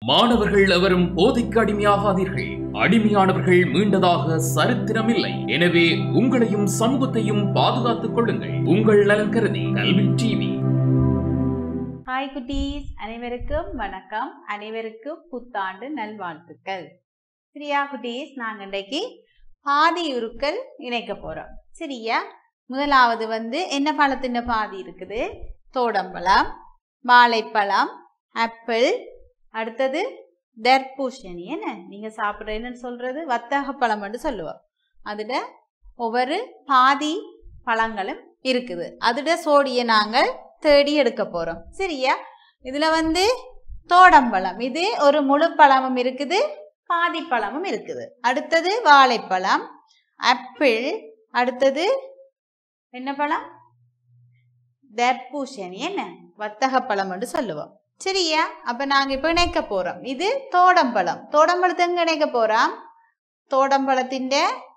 மாணவர்கள் எவரும் போதைக்கு அடிமையாகாதீர்கள் அடிமையானவர்கள் மீண்டதாக சரித்திரமில்லை எனவே உங்களையும் சமூகத்தையும் பாதுகாத்துக் கொள்ளுங்கள் உங்கள் நலன் கருதி கல்வி டிவி ஹாய் குட்டீஸ் அனைவருக்கும் வணக்கம் அனைவருக்கும் புத்தாண்டு நல்வாழ்த்துக்கள் சரியா குட்டீஸ் நாங்க இன்றைக்கு பாதி உருக்கள் இணைக்க போறோம் சரியா முதலாவது வந்து என்ன பழத்தின் பாதி இருக்குது தோடம்பழம் வாழைப்பழம் ஆப்பிள் அடுத்தது தர்பூசணி என்ன நீங்க சாப்பிட்ற என்னன்னு சொல்றது வத்தக பழம்னு சொல்லுவோம் அதுல ஒவ்வொரு பாதி பழங்களும் இருக்குது அதுட சோடியை நாங்கள் தேடி எடுக்க போறோம் சரியா இதுல வந்து தோடம்பழம் இது ஒரு முழு பழமும் இருக்குது பாதி பழமும் இருக்குது அடுத்தது வாழைப்பழம் ஆப்பிள் அடுத்தது என்ன பழம் தர்பூசணி என்ன வத்தக பழம் என்று சொல்லுவோம் சரியா அப்ப நாங்க இப்ப இணைக்க போறோம் இது தோடம்பழம் தோடம்பழத்தை எங்க இணைக்க போறோம் தோடம்பழத்தின்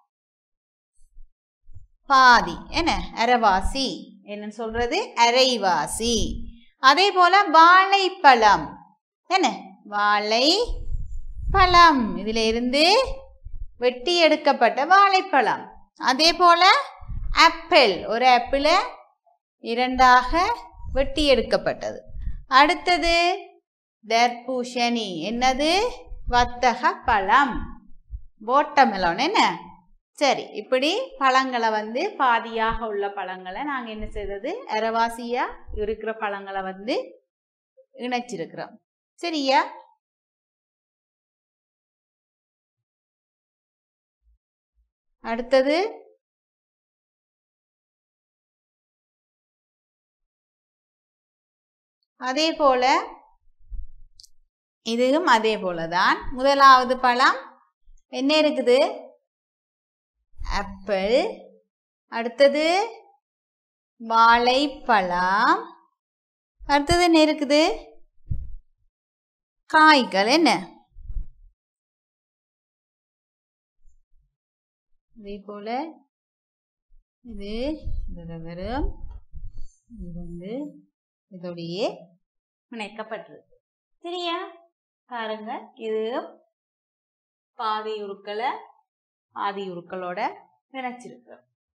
பாதி என்ன அரைவாசி என்னன்னு சொல்றது அரைவாசி அதே போல வாழைப்பழம் என்ன வாழை பழம் இதுல இருந்து வெட்டி எடுக்கப்பட்ட வாழைப்பழம் அதே போல ஆப்பிள் ஒரு ஆப்பிளை இரண்டாக வெட்டி எடுக்கப்பட்டது அடுத்தது தர்பூசணி என்னது வத்தக பழம் போட்டமெலோன் என்ன சரி இப்படி பழங்களை வந்து பாதியாக உள்ள பழங்களை நாங்கள் என்ன செய்தது அரைவாசியா இருக்கிற பழங்களை வந்து இணைச்சிருக்கிறோம் சரியா அடுத்தது அதே போல இதுவும் அதே போலதான் முதலாவது பழம் என்ன இருக்குது ஆப்பிள் அடுத்தது வாழைப்பழம் அடுத்தது என்ன இருக்குது காய்கள் என்ன இதே போல இது இதோட வெறும் இது வந்து இதோடையே இணைக்கப்பட்டிருக்கு சரியா பாருங்க இது பாதி உருக்களை ஆதி உருக்களோட இணைச்சிருக்கு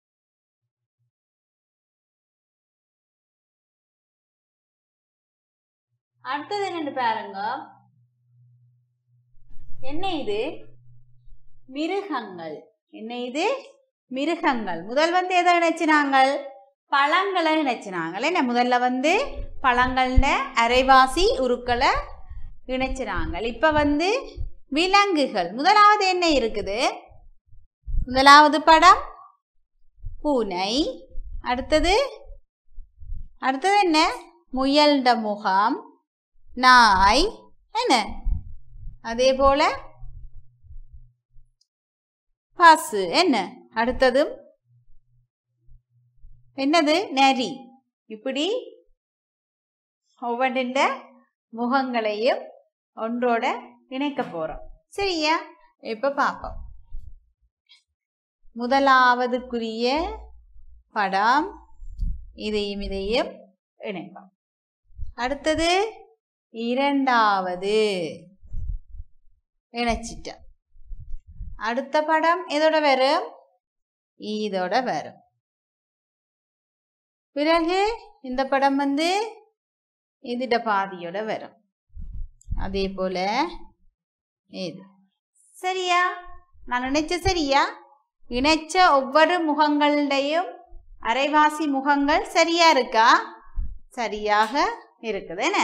அடுத்தது என்னன்னு பாருங்க என்ன இது மிருகங்கள் என்ன இது மிருகங்கள் முதல் வந்து எதை இணைச்சினாங்கள் பழங்களை இணைச்சினாங்கள் என்ன முதல்ல வந்து பழங்கள்ட அரைவாசி உருக்களை இணைச்சினாங்கள் இப்போ வந்து விலங்குகள் முதலாவது என்ன இருக்குது முதலாவது படம் பூனை அடுத்தது அடுத்தது என்ன முயல்ட முகம் நாய் என்ன அதே போல பசு என்ன அடுத்ததும் என்னது நரி இப்படி ஒவ்வொன்றின் முகங்களையும் ஒன்றோட இணைக்க போறோம் சரியா இப்ப பார்ப்போம் முதலாவதுக்குரிய படம் இதையும் இதையும் இணைப்போம் அடுத்தது இரண்டாவது இணைச்சிட்டோம் அடுத்த படம் எதோட வரும் இதோட வரும் பிறகு இந்த படம் வந்து இதுட பாதியோட வரும் அதே போல இது சரியா நான் நினைச்ச சரியா இணைச்ச ஒவ்வொரு முகங்களுடையும் அரைவாசி முகங்கள் சரியா இருக்கா சரியாக இருக்குது என்ன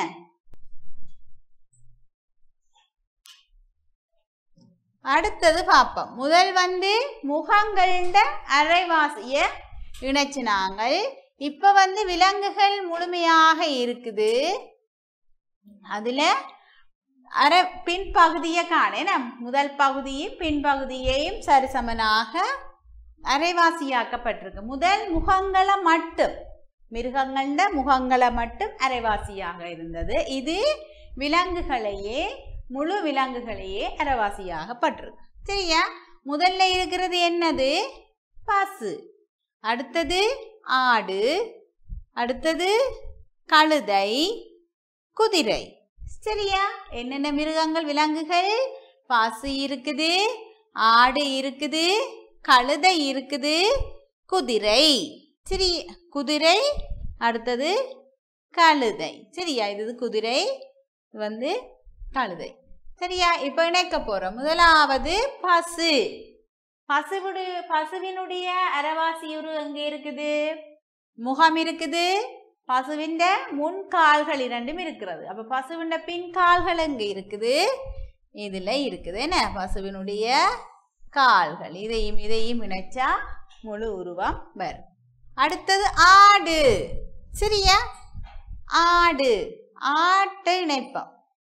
அடுத்தது பார்ப்போம் முதல் வந்து முகங்கள்ட அரைவாசிய இணைச்சினாங்கள் இப்ப வந்து விலங்குகள் முழுமையாக இருக்குது அதுல அரை பின்பகுதியை காணேன் முதல் பகுதியும் பின்பகுதியையும் சரிசமனாக அரைவாசியாக்கப்பட்டிருக்கு முதல் முகங்களை மட்டும் மிருகங்கள முகங்களை மட்டும் அரைவாசியாக இருந்தது இது விலங்குகளையே முழு விலங்குகளையே அரைவாசியாகப்பட்டிருக்கு சரியா முதல்ல இருக்கிறது என்னது பசு அடுத்தது ஆடு அடுத்தது கழுதை குதிரை சரியா என்னென்ன மிருகங்கள் விலங்குகள் பசு இருக்குது ஆடு இருக்குது கழுதை இருக்குது குதிரை சரி குதிரை அடுத்தது கழுதை சரியா இது குதிரை இது வந்து கழுதை சரியா இப்போ இணைக்க போறோம் முதலாவது பசு பசுவுடு பசுவினுடைய அரவாசியுரு எங்கே இருக்குது முகம் இருக்குது பசுவின் முன் கால்கள் இரண்டும் இருக்கிறது அப்ப பசுவின் பின் கால்கள் எங்க இருக்குது இதுல இருக்குது என்ன பசுவினுடைய கால்கள் இதையும் இதையும் இணைச்சா முழு உருவம் வரும் அடுத்தது ஆடு சரியா ஆடு ஆட்டை இணைப்போம்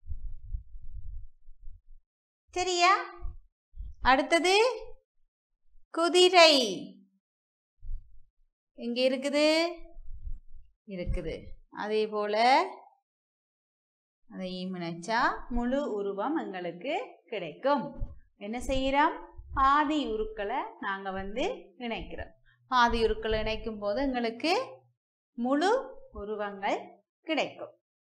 சரியா அடுத்தது குதிரை எங்க இருக்குது இருக்குது அதே போல அதையும் இணைச்சா முழு உருவம் எங்களுக்கு கிடைக்கும் என்ன செய்கிறோம் பாதி உருக்களை நாங்க வந்து இணைக்கிறோம் பாதி உருக்களை இணைக்கும் போது எங்களுக்கு முழு உருவங்கள் கிடைக்கும்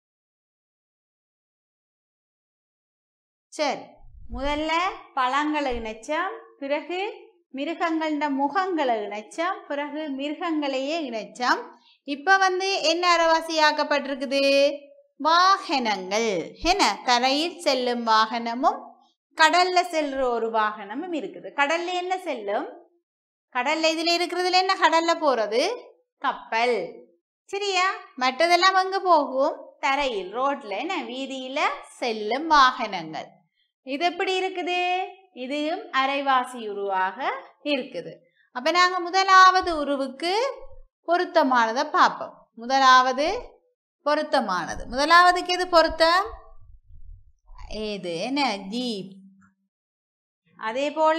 சரி முதல்ல பழங்களை இணைச்சோம் பிறகு மிருகங்கள முகங்களை இணைச்சோம் பிறகு மிருகங்களையே இணைச்சோம் இப்ப வந்து என்ன அரவாசியாக்கப்பட்டிருக்குது வாகனங்கள் என்ன தரையில் செல்லும் வாகனமும் கடல்ல செல்ற ஒரு வாகனமும் இருக்குது கடல்ல என்ன செல்லும் கடல்ல இதுல இருக்கிறதுல என்ன கடல்ல போறது கப்பல் சரியா மற்றதெல்லாம் எங்க போகும் தரையில் ரோட்ல என்ன வீதியில செல்லும் வாகனங்கள் இது எப்படி இருக்குது இதுவும் அரைவாசி உருவாக இருக்குது அப்ப நாங்க முதலாவது உருவுக்கு பொருத்தமானதை பார்ப்போம் முதலாவது பொருத்தமானது முதலாவதுக்கு எது பொருத்தம் ஏது என்ன ஜீப் அதே போல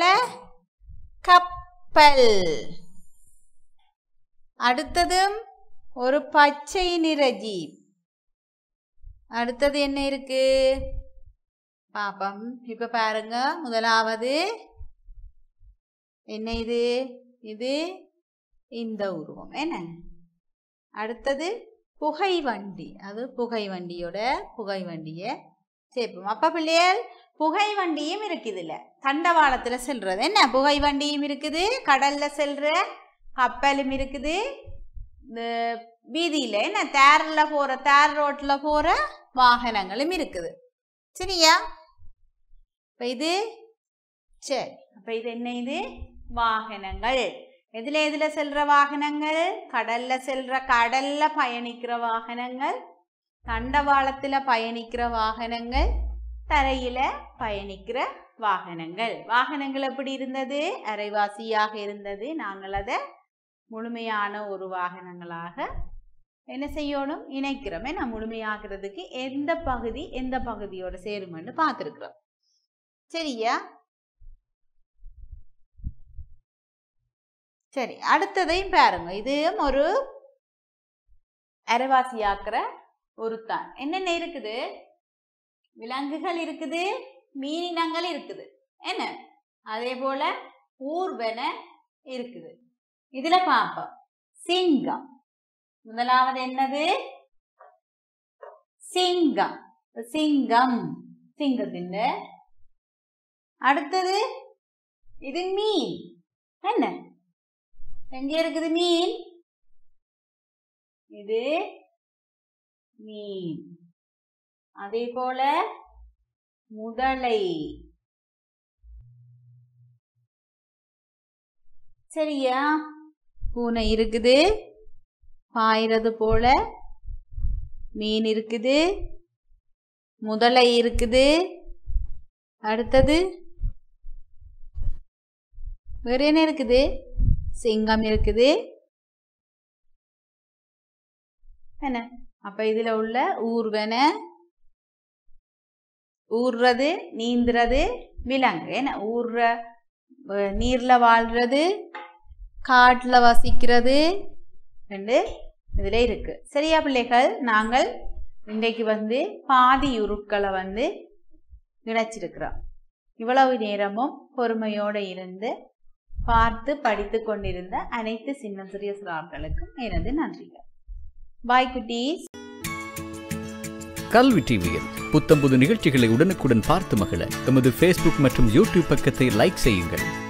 கப்பல் அடுத்ததும் ஒரு பச்சை நிற ஜீப் அடுத்தது என்ன இருக்கு பாப்பம் இப்ப பாருங்க முதலாவது என்ன இது இது இந்த உருவம் என்ன அடுத்தது புகை வண்டி அது புகை வண்டியோட புகை வண்டியை சேர்ப்போம் அப்ப பிள்ளைகள் புகை வண்டியும் இருக்குது இல்ல தண்டவாளத்துல செல்றது என்ன புகை வண்டியும் இருக்குது கடல்ல செல்ற கப்பலும் இருக்குது இந்த வீதியில என்ன தேர்ல போற தேர் ரோட்ல போற வாகனங்களும் இருக்குது சரியா அப்ப இது சரி அப்ப இது என்ன இது வாகனங்கள் எதுல எதுல செல்ற வாகனங்கள் கடல்ல செல்ற கடல்ல பயணிக்கிற வாகனங்கள் தண்டவாளத்துல பயணிக்கிற வாகனங்கள் தரையில பயணிக்கிற வாகனங்கள் வாகனங்கள் எப்படி இருந்தது அரைவாசியாக இருந்தது நாங்கள் அதை முழுமையான ஒரு வாகனங்களாக என்ன செய்யணும் இணைக்கிறோம் ஏன்னா முழுமையாகிறதுக்கு எந்த பகுதி எந்த பகுதியோட சேருமென்னு பார்த்துருக்குறோம் சரியா சரி அடுத்ததையும் பாருங்க இதுவும் ஒரு அரைவாசியாக்குற ஒரு தான் என்னென்ன இருக்குது விலங்குகள் இருக்குது மீனினங்கள் இருக்குது என்ன அதே போல ஊர்வன இருக்குது இதுல பார்ப்போம் சிங்கம் முதலாவது என்னது சிங்கம் சிங்கம் சிங்கத்தின் அடுத்தது இது மீன் என்ன எங்க இருக்குது மீன் இது மீன் அதே போல முதலை சரியா பூனை இருக்குது பாயிறது போல மீன் இருக்குது முதலை இருக்குது அடுத்தது வேற என்ன இருக்குது சிங்கம் இருக்குது என்ன அப்ப இதுல உள்ள ஊர்வன ஊர்றது நீந்துறது விலங்கு என்ன ஊர்ற அஹ், நீர்ல வாழ்றது காட்டுல வசிக்கிறது ரெண்டு இதுல இருக்கு சரியா பிள்ளைகள் நாங்கள் இன்றைக்கு வந்து பாதி உருக்களை வந்து இணைச்சிருக்கிறோம் இவ்வளவு நேரமும் பொறுமையோடு இருந்து பார்த்து படித்து கொண்டிருந்த அனைத்து சின்ன சிறிய சிறார்களுக்கும் எனது நன்றிகள் பாய் குட்டீஸ் கல்வி டிவியில் புத்தம்புது நிகழ்ச்சிகளை உடனுக்குடன் பார்த்து மகிழ எமது ஃபேஸ்புக் மற்றும் யூடியூப் பக்கத்தை லைக் செய்யுங்கள்